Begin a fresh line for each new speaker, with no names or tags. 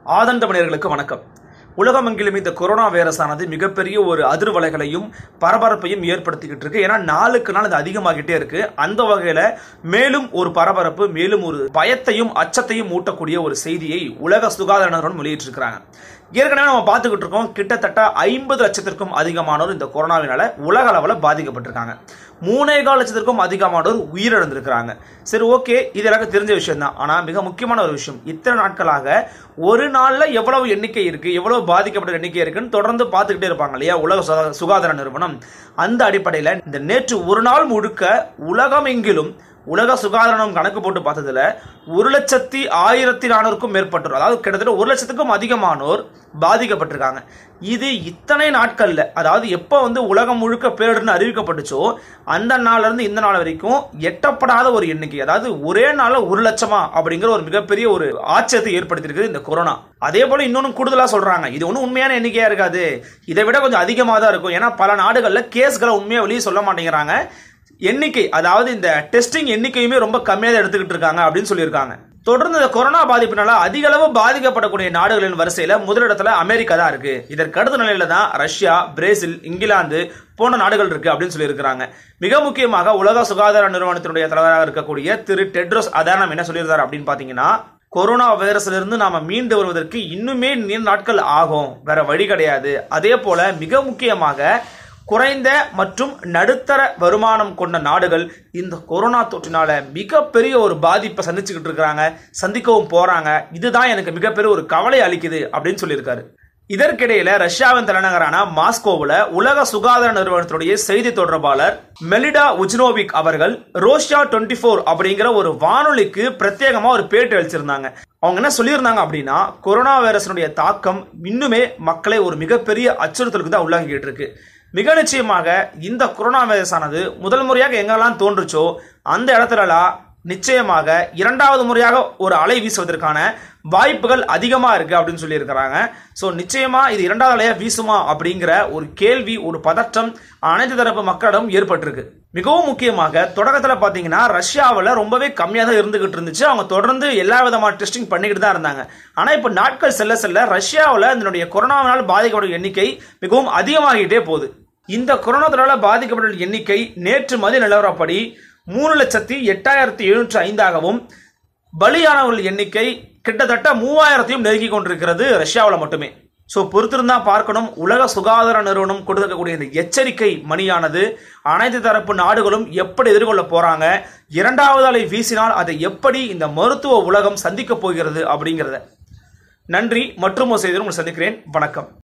ஆதண்டமணியர்களுக்கு வணக்கம் உலகமெங்கிலும் இந்த கொரோனா வைரஸானது மிகப்பெரிய ஒரு அதிர்வலைகளையும் பரபரப்பையும் ஏற்படுத்திக்கிட்டு இருக்கு ஏன்னா நாளுக்கு நாள் அது அதிகமாகிட்டே இருக்கு அந்த வகையில மேலும் ஒரு பரபரப்பு மேலும் ஒரு பயத்தையும் அச்சத்தையும் ஊட்டக்கூடிய ஒரு செய்தியை உலக சுகாதார நிறுவனம் வெளியிட்டிருக்கிறாங்க ஏற்கனவே நம்ம பார்த்துக்கிட்டு இருக்கோம் கிட்டத்தட்ட ஐம்பது லட்சத்திற்கும் அதிகமானோர் இந்த கொரோனாவினால உலக அளவில் பாதிக்கப்பட்டிருக்காங்க மூணே கால் லட்சத்திற்கும் அதிகமானோர் உயிரிழந்திருக்கிறாங்க சரி ஓகே இது எனக்கு தெரிஞ்ச விஷயம் தான் ஆனால் மிக முக்கியமான ஒரு விஷயம் இத்தனை நாட்களாக ஒரு நாளில் எவ்வளவு எண்ணிக்கை இருக்கு எவ்வளவு பாதிக்கப்பட்ட எண்ணிக்கை இருக்குன்னு தொடர்ந்து பார்த்துக்கிட்டே இருப்பாங்க இல்லையா உலக சுகா- சுகாதார நிறுவனம் அந்த அடிப்படையில் இந்த நேற்று ஒரு நாள் முழுக்க உலகமெங்கிலும் உலக சுகாதாரம் கணக்கு போட்டு பார்த்ததுல ஒரு லட்சத்தி ஆயிரத்தி நானூறுக்கும் மேற்பட்டோர் அதாவது கிட்டத்தட்ட ஒரு லட்சத்துக்கும் அதிகமானோர் பாதிக்கப்பட்டிருக்காங்க இது இத்தனை நாட்கள்ல அதாவது எப்போ வந்து உலகம் முழுக்க பேரிடர்னு அறிவிக்கப்பட்டுச்சோ அந்த நாள்ல இருந்து இந்த நாள் வரைக்கும் எட்டப்படாத ஒரு எண்ணிக்கை அதாவது ஒரே நாள்ல ஒரு லட்சமா அப்படிங்கிற ஒரு மிகப்பெரிய ஒரு ஆச்சரியத்தை ஏற்படுத்தியிருக்குது இந்த கொரோனா அதே போல இன்னொன்னு கூடுதலா சொல்றாங்க இது ஒன்றும் உண்மையான எண்ணிக்கையா இருக்காது இதை விட கொஞ்சம் அதிகமாக தான் இருக்கும் ஏன்னா பல நாடுகள்ல கேஸ்களை உண்மையா வெளியே சொல்ல மாட்டேங்கிறாங்க எண்ணிக்கை அதாவது இந்த டெஸ்டிங் எண்ணிக்கையுமே ரொம்ப கம்மியாக தான் எடுத்துக்கிட்டு இருக்காங்க அப்படின்னு சொல்லியிருக்காங்க தொடர்ந்து இந்த கொரோனா பாதிப்பினால அதிக அளவு பாதிக்கப்படக்கூடிய நாடுகளின் வரிசையில முதலிடத்துல அமெரிக்கா தான் இருக்கு இதற்கு அடுத்த நிலையில தான் ரஷ்யா பிரேசில் இங்கிலாந்து போன்ற நாடுகள் இருக்கு அப்படின்னு சொல்லியிருக்கிறாங்க மிக முக்கியமாக உலக சுகாதார நிறுவனத்தினுடைய தலைவராக இருக்கக்கூடிய திரு டெட்ரோஸ் அதானம் என்ன சொல்லியிருந்தார் அப்படின்னு பாத்தீங்கன்னா கொரோனா வைரஸ்ல இருந்து நாம மீண்டு வருவதற்கு இன்னுமே நீண்ட நாட்கள் ஆகும் வேற வழி கிடையாது அதே போல மிக முக்கியமாக குறைந்த மற்றும் நடுத்தர வருமானம் கொண்ட நாடுகள் இந்த கொரோனா தொற்றினால மிகப்பெரிய ஒரு பாதிப்பை சந்திச்சுக்கிட்டு இருக்கிறாங்க சந்திக்கவும் போறாங்க இதுதான் எனக்கு மிகப்பெரிய ஒரு கவலை அளிக்குது அப்படின்னு சொல்லியிருக்காரு இதற்கிடையில ரஷ்யாவின் தலைநகரான மாஸ்கோவில் உலக சுகாதார நிறுவனத்துடைய செய்தி தொடர்பாளர் மெலிடா உஜ்னோவிக் அவர்கள் ரோஷியா டுவெண்ட்டி ஃபோர் அப்படிங்கிற ஒரு வானொலிக்கு பிரத்யேகமா ஒரு பேட்டி அளிச்சிருந்தாங்க அவங்க என்ன சொல்லியிருந்தாங்க அப்படின்னா கொரோனா வைரஸினுடைய தாக்கம் இன்னுமே மக்களை ஒரு மிகப்பெரிய அச்சுறுத்தலுக்கு தான் உள்ளாங்கிட்டு இருக்கு மிக நிச்சயமாக இந்த கொரோனா வைரஸ் ஆனது முதல் முறையாக எங்கெல்லாம் தோன்றுச்சோ அந்த இடத்துலலாம் நிச்சயமாக இரண்டாவது முறையாக ஒரு அலை வீசுவதற்கான வாய்ப்புகள் அதிகமாக இருக்கு அப்படின்னு சொல்லியிருக்கிறாங்க ஸோ நிச்சயமா இது இரண்டாவது அலையா வீசுமா அப்படிங்கிற ஒரு கேள்வி ஒரு பதற்றம் அனைத்து தரப்பு மக்களிடம் ஏற்பட்டிருக்கு மிகவும் முக்கியமாக தொடக்கத்தில் பார்த்தீங்கன்னா ரஷ்யாவில் ரொம்பவே கம்மியாக தான் இருந்துகிட்டு இருந்துச்சு அவங்க தொடர்ந்து எல்லா விதமான டெஸ்டிங் பண்ணிக்கிட்டு தான் இருந்தாங்க ஆனால் இப்போ நாட்கள் செல்ல செல்ல ரஷ்யாவில் இதனுடைய கொரோனாவினால் பாதிக்கப்படும் எண்ணிக்கை மிகவும் அதிகமாகிட்டே போகுது இந்த கொரோனா தொற்றால் பாதிக்கப்பட்ட எண்ணிக்கை நேற்று மதிய நிலவரப்படி மூணு லட்சத்தி எட்டாயிரத்தி எழுநூற்றி ஐந்தாகவும் பலியானவர்கள் எண்ணிக்கை கிட்டத்தட்ட மூவாயிரத்தையும் நெருங்கி கொண்டிருக்கிறது ரஷ்யாவில் மட்டுமே ஸோ பொறுத்திருந்தா பார்க்கணும் உலக சுகாதார நிறுவனம் கொடுக்கக்கூடிய இந்த எச்சரிக்கை மணியானது அனைத்து தரப்பு நாடுகளும் எப்படி எதிர்கொள்ள போறாங்க இரண்டாவது அலை வீசினால் அதை எப்படி இந்த மருத்துவ உலகம் சந்திக்க போகிறது அப்படிங்கிறத நன்றி மற்றும் ஒரு செய்தியில் உங்களை சந்திக்கிறேன் வணக்கம்